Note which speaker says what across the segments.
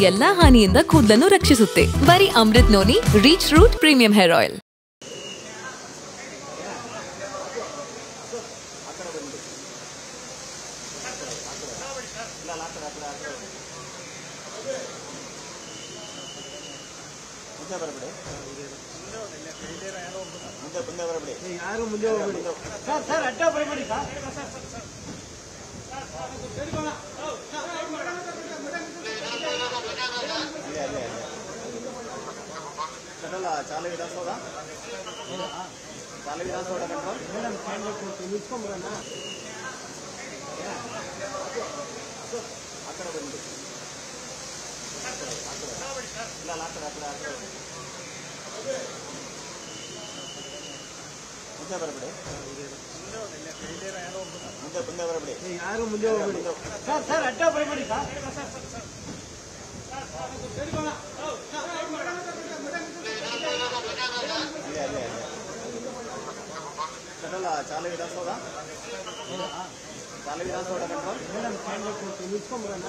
Speaker 1: ಎಲ್ಲಾ ಹಾನಿಯಿಂದ ಕೂದಲನ್ನು ರಕ್ಷಿಸುತ್ತೆ ಬರೀ Amrut noni reach root premium hair oil
Speaker 2: ಮುಂದೆ ಬರಬೇಡಿ ಮುಂದೆ ಮುಂದೆ ಬರಬೇಡಿ
Speaker 3: ಯಾರು ಮುಂದೆ ಹೋಗ್ಬೇಡಿ ಸರ್ ಸರ್ ಅಡ್ಡ ಬರಬೇಡಿ ಸರ್
Speaker 2: ಅಲ್ಲೇ ಅಲ್ಲೇ ಅಲ್ಲೇ ಕಟ್ಟಲ್ಲ ಚಾಲು ವಿಧಾನಸೌಧ ಚಾಲು ವಿಧಾನಸೌಧ ಕಂಟ್ರೋಲ್
Speaker 3: ಮೇಡಮ್ ಸ್ಟ್ಯಾಂಡ್ ಕೊಡ್ತೀನಿ ನಿಲ್ಸ್ಕೊಂಡ್ಬರೋಣ
Speaker 2: ಆ ಕಡೆ ಬಂದು ಇಲ್ಲ ಅಲ್ಲ, ಆ ಕಡೆ ಆ ಕಡೆ ಆ ಕಡೆ ಮುಂದೆ ಬರಬೇಡಿ ಮುಂದೆ ಮುಂದೆ ಬರಬೇಡಿ
Speaker 3: ಯಾರು ಮುಂದೆ ಹೋಗ್ಬೇಡಿ ಸರ್ ಸರ್ ಅಡ್ಡ ಬರಬೇಡಿ ಸರ್
Speaker 2: ಅಲ್ಲೇ ಅಲ್ಲೇ ಅಲ್ಲೇ ಕಟ್ಟಲ್ಲ ಚಾಲು ವಿಧಾನಸೌಧ ಚಾಲು ವಿಧಾನಸೌಧ ಕಂಟ್ರೋಲ್
Speaker 3: ಮೇಡಮ್ ಸ್ಟ್ಯಾಂಡ್ ಕೊಡ್ತೀನಿ ನಿಲ್ಸ್ಕೊಂಡ್ಬರೋಣ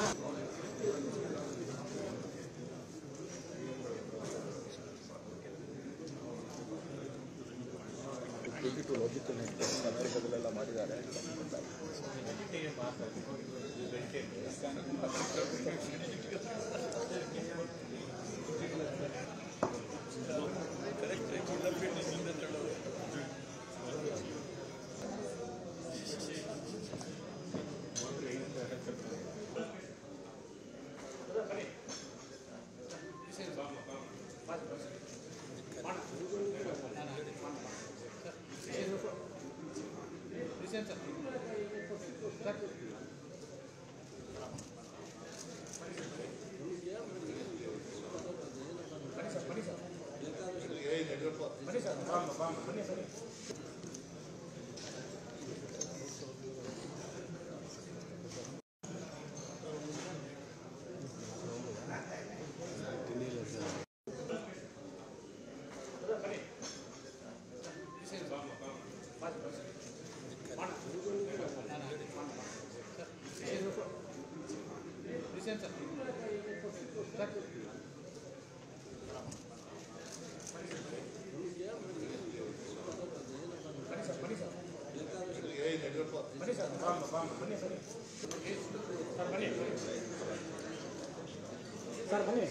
Speaker 3: ಸರ್ ಬನ್ನಿ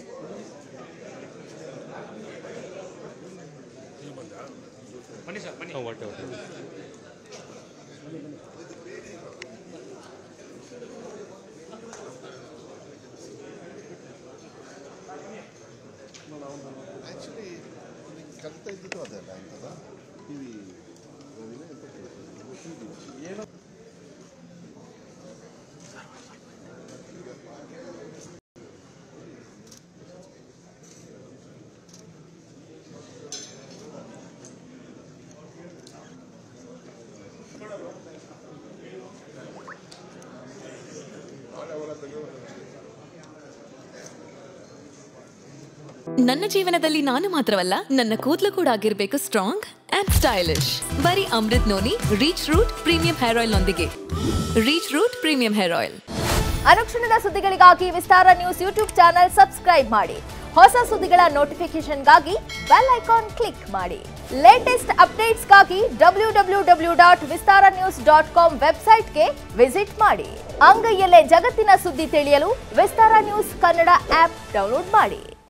Speaker 4: ಆ್ಯಕ್ಚುಲಿ ಕಲಿತಾ ಇದ್ದಿದ್ದು ಅದಲ್ಲ ಅಂತದ ಟಿ ವಿ ಏನೋ
Speaker 1: ನನ್ನ ಜೀವನದಲ್ಲಿ ನಾನು ಮಾತ್ರವಲ್ಲ ನನ್ನ ಕೂದಲು ಕೂಡ ಆಗಿರ್ಬೇಕು ಸ್ಟ್ರಾಂಗ್ ಅಂಡ್ ಸ್ಟೈಲಿಶ್ ಬರೀ Amrut noni reach root premium hair oil ನೊಂದಿಗೆ reach root premium hair oil
Speaker 5: ಅನುಕ್ಷಣದ ಸುದ್ದಿಗಳಿಗಾಗಿ Vistara news YouTube channel subscribe ಮಾಡಿ ಹೊಸ ಸುದ್ದಿಗಳ ನೋಟಿಫಿಕೇಶನ್ಗಾಗಿ ಬೆಲ್ ಐಕಾನ್ ಕ್ಲಿಕ್ ಮಾಡಿ ಲೇಟೆಸ್ಟ್ ಅಪ್ಡೇಟ್ಸ್ಗಾಗಿ W W W dot Vistara news dot com ವೆಬ್ಸೈಟ್ಗೆ ವಿಸಿಟ್ ಮಾಡಿ ಅಂಗೈಯಲ್ಲೇ ಜಗತ್ತಿನ ಸುದ್ದಿ ತಿಳಿಯಲು Vistara news Kannada app download ಮಾಡಿ